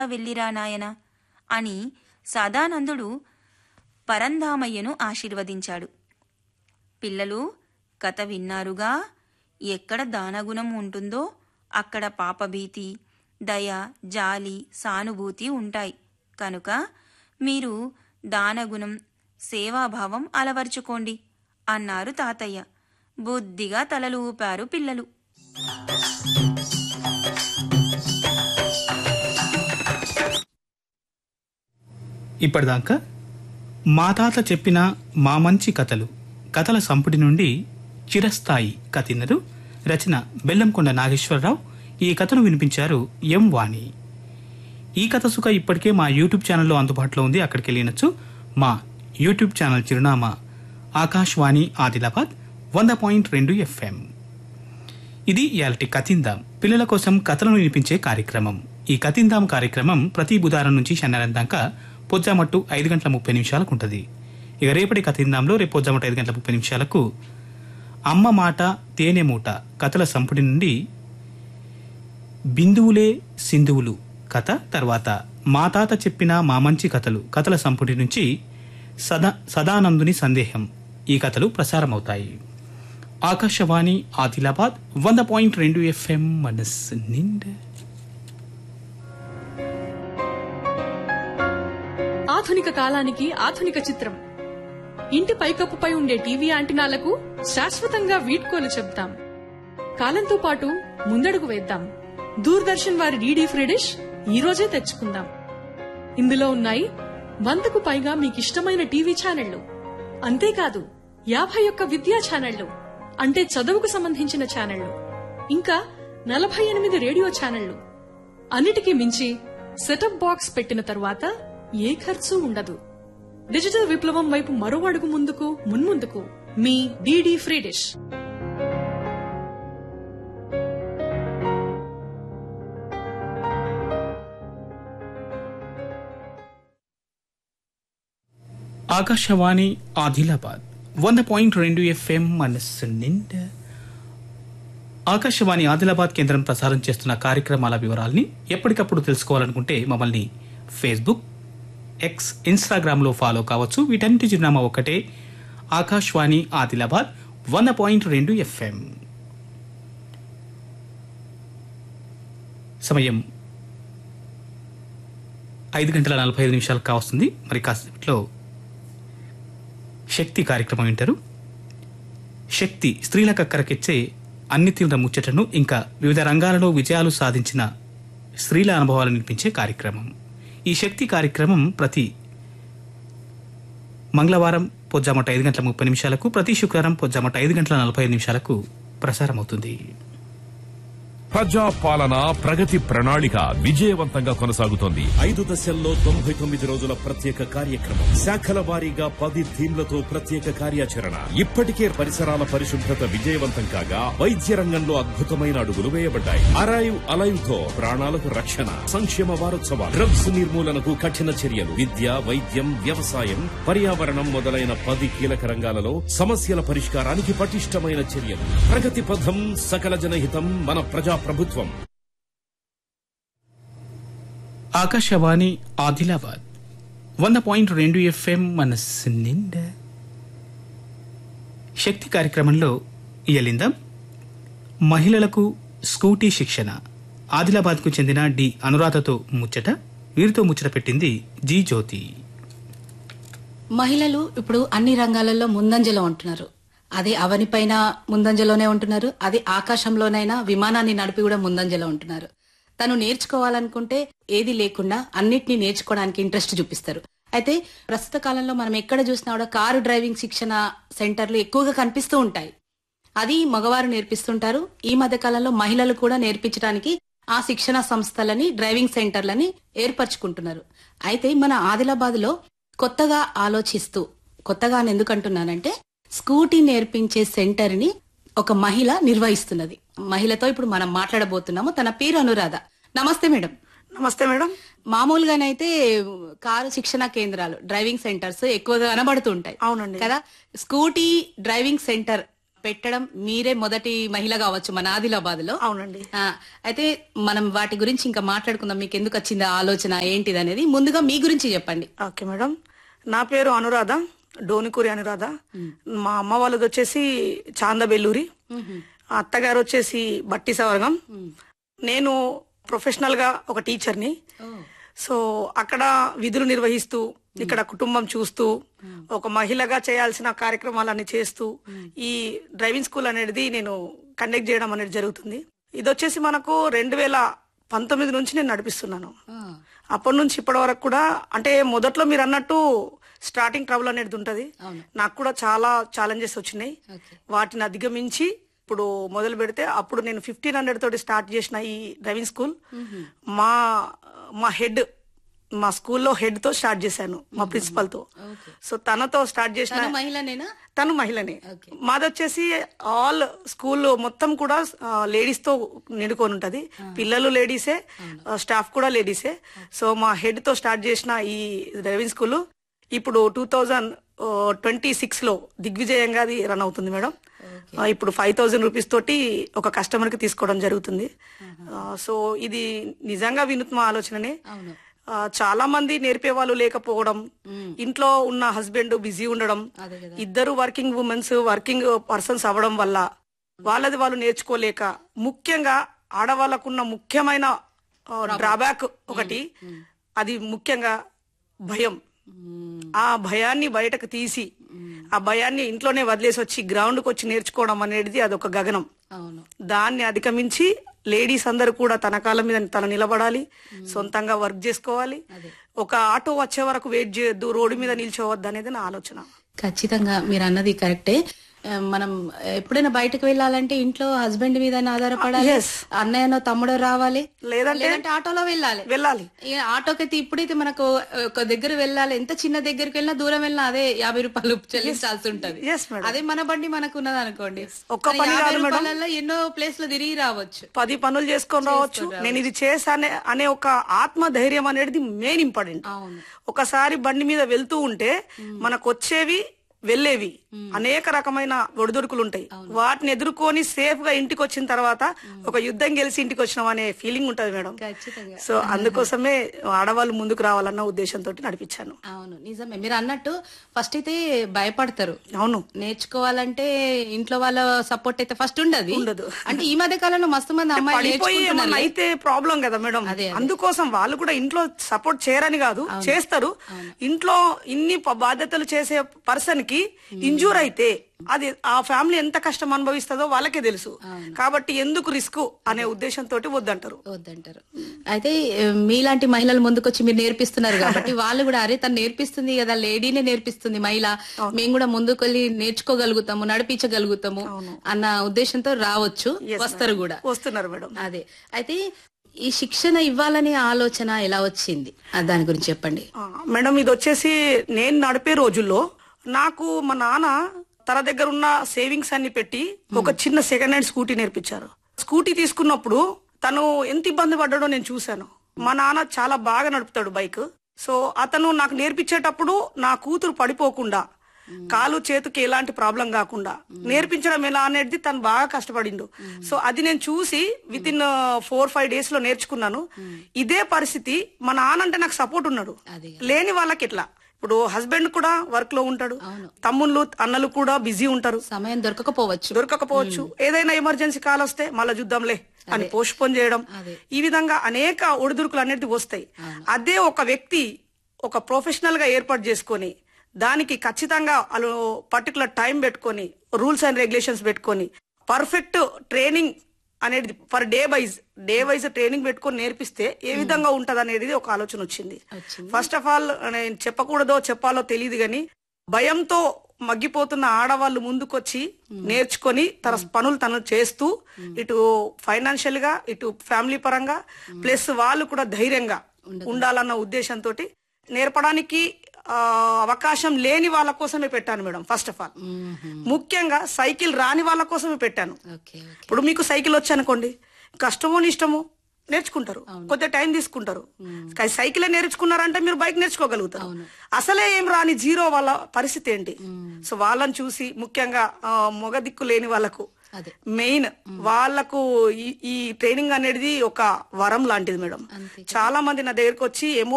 వెళ్ళిరా నాయన అని సదానందుడు పరంధామయ్యను ఆశీర్వదించాడు పిల్లలు కథ విన్నారుగా ఎక్కడ దానగుణం ఉంటుందో అక్కడ పాపభీతి దయ జాలి సానుభూతి ఉంటాయి కనుక మీరు దానగుణం సేవాభావం అలవర్చుకోండి అన్నారు తాతయ్య బుద్ధిగా తలలు ఊపారు పిల్లలు ఇప్పటిదాకా మా తాత చెప్పిన మా మంచి కథలు కథల సంపుటి నుండి చిరస్థాయి కథినరు రచన బెల్లంకొండ నాగేశ్వరరావు ఈ కథను వినిపించారు ఎం వాణి ఈ కథ సుఖ ఇప్పటికే మా యూట్యూబ్ ఛానల్లో అందుబాటులో ఉంది అక్కడికి వెళ్ళినచ్చు మా యూట్యూబ్ ఛానల్ చిరునామా ఆకాశవాణి ఆదిలాబాద్ వంద పాయింట్ రెండు ఎఫ్ఎం ఇది ఇయాలటి కథిందాం పిల్లల కోసం కథలను వినిపించే కార్యక్రమం ఈ కథిందాం కార్యక్రమం ప్రతి బుధవారం నుంచి శనివారం దాకా పొద్దుమట్టు ఐదు గంటల ముప్పై నిమిషాలకు ఉంటుంది ఇక రేపటి కథిందాంలో రేపు పొద్దుమట్టు ఐదు గంటల ముప్పై నిమిషాలకు అమ్మ మాట తేనె మూట కథల సంపుటి నుండి బిందువులే సింధువులు కథ తర్వాత మా తాత చెప్పిన మా మంచి కథలు కథల సంపుటి నుంచి సదా సదానందుని సందేహం ఈ కథలు ప్రసారమవుతాయి ఆకాశవాణి ఆదిలాబాద్ వంద పాయింట్ రెండు ఎఫ్ఎం మనస్సు నిండా ఆధునిక కాలానికి ఆధునిక చిత్రం ఇంటి పైకప్పుపై ఉండే టీవీ యాంటినాలకు శాశ్వతంగా వీడ్కోలు చెప్తాం కాలంతో పాటు ముందడుగు వేద్దాం దూరదర్శన్ వారి డీడీ ఫ్రీ డిష్ ఈ రోజే తెచ్చుకుందాం ఇందులో ఉన్నాయి వందకు పైగా మీకిష్టమైన టీవీ ఛానళ్లు అంతేకాదు యాభై ఒక్క విద్యా ఛానళ్లు అంటే చదువుకు సంబంధించిన ఛానళ్లు ఇంకా నలభై ఎనిమిది రేడియో ఛానళ్లు అన్నిటికీ మించి సెటప్ బాక్స్ పెట్టిన తరువాత ఏ ఖర్చు ఉండదు డిజిటల్ విప్లవం వైపు మరో అడుగు ముందుకు మున్ముందుకు మీ DD free dish Akashvani Adilabad వంద పాయింట్ రెండు ఎఫ్ఎం మనస్సు నిండా ఆకాశవాణి ఆదిలాబాద్ కేంద్రం ప్రసారం చేస్తున్న కార్యక్రమాల వివరాల్ని ఎప్పటికప్పుడు తెలుసుకోవాలనుకుంటే మమ్మల్ని ఫేస్బుక్ ఎక్స్ ఇన్స్టాగ్రామ్లో ఫాలో కావచ్చు వీటన్నిటి చిరునామా ఒకటే ఆకాశవాణి ఆదిలాబాద్ వంద పాయింట్ రెండు ఎఫ్ఎం సమయం ఐదు గంటల నలభై ఐదు నిమిషాలు కావస్తుంది మరి కాసేపట్లో శక్తి కార్యక్రమం వింటారు శక్తి స్త్రీలకు అక్కరకెచ్చే అన్ని తీవ్ర ముచ్చటను ఇంకా వివిధ రంగాలలో విజయాలు సాధించిన స్త్రీల అనుభవాలు వినిపించే కార్యక్రమం ఈ శక్తి కార్యక్రమం ప్రతి మంగళవారం పొద్దుమట ఐదు గంటల ముప్పై నిమిషాలకు ప్రతి శుక్రవారం పొద్దుమట ఐదు గంటల నలభై ఐదు నిమిషాలకు ప్రసారమవుతుంది ప్రజా పాలన ప్రగతి ప్రణాళిక విజయవంతంగా కొనసాగుతోంది ఐదు దశల్లో తొంభై తొమ్మిది రోజుల ప్రత్యేక కార్యక్రమం శాఖల వారీగా పది థీమ్లతో ప్రత్యేక కార్యాచరణ ఇప్పటికే పరిసరాల పరిశుభ్రత విజయవంతం కాగా వైద్య రంగంలో అద్భుతమైన అడుగులు వేయబడ్డాయి అరైవ్ అలైవ్ తో ప్రాణాలకు రక్షణ సంక్షేమ వారోత్సవాలు డ్రగ్స్ నిర్మూలనకు కఠిన చర్యలు విద్య వైద్యం వ్యవసాయం పర్యావరణం మొదలైన పది కీలక రంగాలలో సమస్యల పరిష్కారానికి పటిష్టమైన చర్యలు ప్రగతి పథం సకల జనహితం మన ప్రజా ప్రభుత్వం ఆకాశవాణి ఆదిలాబాద్ వంద పాయింట్ రెండు ఎఫ్ఎం మనస్సు నిండా శక్తి కార్యక్రమంలో ఇయలిందాం మహిళలకు స్కూటీ శిక్షణ ఆదిలాబాద్కు చెందిన డి అనురాధతో ముచ్చట వీరితో ముచ్చట పెట్టింది జీ జ్యోతి మహిళలు ఇప్పుడు అన్ని రంగాలలో ముందంజలో ఉంటున్నారు అది అవనిపైన ముందంజలోనే ఉంటున్నారు అది ఆకాశంలోనైనా విమానాన్ని నడిపి కూడా ముందంజలో ఉంటున్నారు తను నేర్చుకోవాలనుకుంటే ఏది లేకుండా అన్నిటినీ నేర్చుకోవడానికి ఇంట్రెస్ట్ చూపిస్తారు అయితే ప్రస్తుత కాలంలో మనం ఎక్కడ చూసినా కూడా కారు డ్రైవింగ్ శిక్షణ సెంటర్లు ఎక్కువగా కనిపిస్తూ ఉంటాయి అది మగవారు నేర్పిస్తుంటారు ఈ మధ్య కాలంలో మహిళలు కూడా నేర్పించడానికి ఆ శిక్షణ సంస్థలని డ్రైవింగ్ సెంటర్లని ఏర్పరచుకుంటున్నారు అయితే మన ఆదిలాబాద్ లో కొత్తగా ఆలోచిస్తూ కొత్తగా అని ఎందుకు అంటున్నానంటే స్కూటీ నేర్పించే సెంటర్ ని ఒక మహిళ నిర్వహిస్తున్నది మహిళతో ఇప్పుడు మనం మాట్లాడబోతున్నాము తన పేరు అనురాధ నమస్తే మేడం నమస్తే మేడం మామూలుగానైతే కారు శిక్షణ కేంద్రాలు డ్రైవింగ్ సెంటర్స్ ఎక్కువగా కనబడుతూ ఉంటాయి అవునండి. కదా స్కూటీ డ్రైవింగ్ సెంటర్ పెట్టడం మీరే మొదటి మహిళ కావచ్చు మన ఆదిలాబాద్ లో అవునండి ఆ, అయితే మనం వాటి గురించి ఇంకా మాట్లాడుకుందాం మీకు ఎందుకు వచ్చింది ఆ ఆలోచన ఏంటిది అనేది ముందుగా మీ గురించి చెప్పండి ఓకే మేడం నా పేరు అనురాధ డోనికూరి అనురాధ మా అమ్మ వాళ్ళది వచ్చేసి చాందబెల్లూరి అత్తగారు వచ్చేసి బట్టి సవర్గం నేను ప్రొఫెషనల్ గా ఒక టీచర్ని సో అక్కడ విధులు నిర్వహిస్తూ ఇక్కడ కుటుంబం చూస్తూ ఒక మహిళగా చేయాల్సిన కార్యక్రమాలన్నీ చేస్తూ ఈ డ్రైవింగ్ స్కూల్ అనేది నేను కండక్ట్ చేయడం అనేది జరుగుతుంది ఇది వచ్చేసి మనకు రెండు వేల పంతొమ్మిది నుంచి నేను నడిపిస్తున్నాను అప్పటి నుంచి ఇప్పటి వరకు కూడా అంటే మొదట్లో మీరు అన్నట్టు స్టార్టింగ్ ట్రబుల్ అనేది ఉంటది నాకు కూడా చాలా ఛాలెంజెస్ వచ్చినాయి వాటిని అధిగమించి ఇప్పుడు మొదలు పెడితే అప్పుడు నేను ఫిఫ్టీన్ హండ్రెడ్ తోటి స్టార్ట్ చేసిన ఈ డ్రైవింగ్ స్కూల్ మా మా హెడ్ మా స్కూల్లో హెడ్ తో స్టార్ట్ చేశాను మా ప్రిన్సిపల్ తో సో తనతో స్టార్ట్ చేసిన తను మహిళనేనా తను మహిళనే మాది వచ్చేసి ఆల్ స్కూల్ మొత్తం కూడా లేడీస్ తో నిండుకొని ఉంటది పిల్లలు లేడీసే స్టాఫ్ కూడా లేడీసే సో మా హెడ్ తో స్టార్ట్ చేసిన ఈ డ్రైవింగ్ స్కూల్ ఇప్పుడు టూ థౌజండ్ ట్వంటీ సిక్స్ లో దిగ్విజయంగా అది రన్ అవుతుంది మేడం ఆ, ఇప్పుడు ఫైవ్ థౌజండ్ రూపీస్ తోటి ఒక కస్టమర్ కి తీసుకోవడం జరుగుతుంది ఆ, సో ఇది నిజంగా వినూత్న ఆలోచననే ఆ, చాలా మంది నేర్పే వాళ్ళు లేకపోవడం ఇంట్లో ఉన్న హస్బెండ్ బిజీ ఉండడం ఇద్దరు వర్కింగ్ ఉమెన్స్ వర్కింగ్ పర్సన్స్ అవ్వడం వల్ల వాళ్ళది వాళ్ళు నేర్చుకోలేక ముఖ్యంగా ఆడవాళ్ళకున్న ముఖ్యమైన డ్రాబ్యాక్ ఒకటి అది ముఖ్యంగా భయం ఆ భయాన్ని బయటకు తీసి ఆ భయాన్ని ఇంట్లోనే వదిలేసి వచ్చి గ్రౌండ్కి వచ్చి నేర్చుకోవడం అనేది అదొక గగనం అవును దాన్ని అధిగమించి లేడీస్ అందరూ కూడా తన కాళ్ళ మీద తన నిలబడాలి సొంతంగా వర్క్ చేసుకోవాలి ఒక ఆటో వచ్చే వరకు వెయిట్ చేయొద్దు రోడ్డు మీద నిల్చోవద్దు అనేది నా ఆలోచన ఖచ్చితంగా మీరు అన్నది కరెక్టే ఆ, మనం ఎప్పుడైనా బయటకు వెళ్ళాలంటే ఇంట్లో హస్బెండ్ మీద ఆధారపడాలి Yes. అన్నయ్యనో తమ్ముడో రావాలి లేదంటే లేదంటే ఆటోలో వెళ్ళాలి వెళ్ళాలి ఇక ఆటోకైతే ఇప్పుడైతే మనకు ఒక దగ్గర వెళ్ళాలి ఎంత చిన్న దగ్గరికి వెళ్ళినా దూరం వెళ్ళినా అదే యాభై రూపాయలు చెల్లించాల్సి ఉంటది Yes, madam. అదే మన బండి మనకు ఉన్నది అనుకోండి ఒక్క కానీ పని యాభై కాదు, madam. రూపాయలలో ఎన్నో ప్లేస్ లో తిరిగి రావచ్చు పది పనులు చేసుకొని రావచ్చు నేను ఇది చేశానే అనే ఒక ఆత్మ ధైర్యం అనేది మెయిన్ ఇంపార్టెంట్ అవును ఒకసారి బండి మీద వెళ్తూ ఉంటే మనకు వచ్చేవి వెళ్ళేవి అనేక రకమైన ఒడిదుడుకులు ఉంటాయి వాటిని ఎదుర్కొని సేఫ్ గా ఇంటికి వచ్చిన తర్వాత ఒక యుద్ధం గెలిచి ఇంటికి వచ్చినాం అనే ఫీలింగ్ ఉంటది మేడం ఖచ్చితంగా సో అందుకోసమే ఆడవాళ్ళు ముందుకు రావాలన్న ఉద్దేశంతో నడిపించాను అవును నిజమే మీరు అన్నట్టు ఫస్ట్ అయితే భయపడతారు అవును నేర్చుకోవాలంటే ఇంట్లో వాళ్ళ సపోర్ట్ అయితే ఫస్ట్ ఉండదు ఉండదు. అంటే ఈ మధ్య కాలంలో మస్తు మంది అమ్మాయిలు పడిపోయి ఏమన్నా నేర్చుకుంటున్నారు అయితే ప్రాబ్లం కదా మేడం అదే, అదే. అందుకోసం వాళ్ళు కూడా ఇంట్లో సపోర్ట్ చేయరని కాదు చేస్తారు ఇంట్లో ఇన్ని ప- బాధ్యతలు చేసే పర్సన్ కి ఇంజూర్ అయితే అది ఆ ఫ్యామిలీ ఎంత కష్టం అనుభవిస్తుందో వాళ్ళకే తెలుసు కాబట్టి ఎందుకు రిస్క్ అనే ఉద్దేశంతో వద్దంటారు వద్దంటారు అయితే ఏ, మీలాంటి మహిళలు ముందుకొచ్చి మీరు నేర్పిస్తున్నారు కాబట్టి వాళ్ళు కూడా అరే తను నేర్పిస్తుంది కదా లేడీనే నేర్పిస్తుంది మహిళ మేము కూడా ముందుకెళ్ళి నేర్చుకోగలుగుతాము నడిపించగలుగుతాము అన్న ఉద్దేశంతో రావచ్చు వస్తారు కూడా వస్తున్నారు మేడం అదే అయితే ఈ శిక్షణ ఇవ్వాలనే ఆలోచన ఎలా వచ్చింది ఆ, దాని గురించి చెప్పండి ఆ, మేడం ఇది వచ్చేసి నేను నడిపే రోజుల్లో నాకు మా నాన్న తన దగ్గర ఉన్న సేవింగ్స్ అన్ని పెట్టి ఒక చిన్న సెకండ్ హ్యాండ్ స్కూటీ నేర్పించారు స్కూటీ తీసుకున్నప్పుడు తను ఎంత ఇబ్బంది పడ్డాడో నేను చూశాను మా నాన్న చాలా బాగా నడుపుతాడు బైక్ సో అతను నాకు నేర్పించేటప్పుడు నా కూతురు పడిపోకుండా కాలు చేతికి ఎలాంటి ప్రాబ్లం కాకుండా నేర్పించడం ఎలా అనేది తను బాగా కష్టపడిండు సో అది నేను చూసి with in four five days లో నేర్చుకున్నాను ఇదే పరిస్థితి మా నాన్న అంటే నాకు సపోర్ట్ ఉన్నాడు లేని వాళ్ళకి ఎట్లా ఇప్పుడు హస్బెండ్ కూడా వర్క్ లో ఉంటాడు తమ్ముళ్ళు అన్నలు కూడా బిజీ ఉంటారు సమయం దొరకకపోవచ్చు దొరకకపోవచ్చు ఏదైనా ఎమర్జెన్సీ కాల్ వస్తే మళ్ళీ చూద్దాంలే అని పోస్ట్ పోన్ చేయడం ఈ విధంగా అనేక ఒడిదుడుకులు అనేది వస్తాయి అదే ఒక వ్యక్తి ఒక ప్రొఫెషనల్ గా ఏర్పాటు చేసుకొని దానికి ఖచ్చితంగా వాళ్ళు పర్టికులర్ టైం పెట్టుకొని రూల్స్ అండ్ రెగ్యులేషన్స్ పెట్టుకొని పర్ఫెక్ట్ ట్రైనింగ్ అనేది per day wise day wise training పెట్టుకొని నేర్పిస్తే ఏ విధంగా ఉంటది అనేది ఒక ఆలోచన వచ్చింది ఫస్ట్ ఆఫ్ ఆల్ నేను చెప్పకూడదో చెప్పాలో తెలియదు గాని భయంతో మగ్గిపోతున్న ఆడవాళ్ళు ముందుకొచ్చి నేర్చుకొని తన పనులు తను చేస్తూ ఇటు ఫైనాన్షియల్ గా ఇటు ఫ్యామిలీ పరంగా ప్లస్ వాళ్ళు కూడా ధైర్యంగా ఉండాలన్న ఉద్దేశంతో నేర్పడానికి ఆ, అవకాశం లేని వాళ్ళ కోసమే పెట్టాను మేడం ఫస్ట్ ఆఫ్ ఆల్ ముఖ్యంగా సైకిల్ రాని వాళ్ళ కోసమే పెట్టాను ఓకే ఓకే ఇప్పుడు మీకు సైకిల్ వచ్చి అనుకోండి కష్టమో ఇష్టమో నేర్చుకుంటారు కొద్దిగా టైం తీసుకుంటారు కానీ సైకిల్ నేర్చుకున్నారంటే మీరు బైక్ నేర్చుకోగలుగుతారు అసలే ఏం రాని జీరో వాళ్ళ పరిస్థితి ఏంటి సో వాళ్ళని చూసి ముఖ్యంగా ఆ, మొగ దిక్కు లేని వాళ్ళకు అదే. మెయిన్ వాళ్ళకు ఈ- ఈ ట్రైనింగ్ అనేది ఒక వరం లాంటిది మేడం చాలా మంది నా దగ్గరకు వచ్చి ఎమో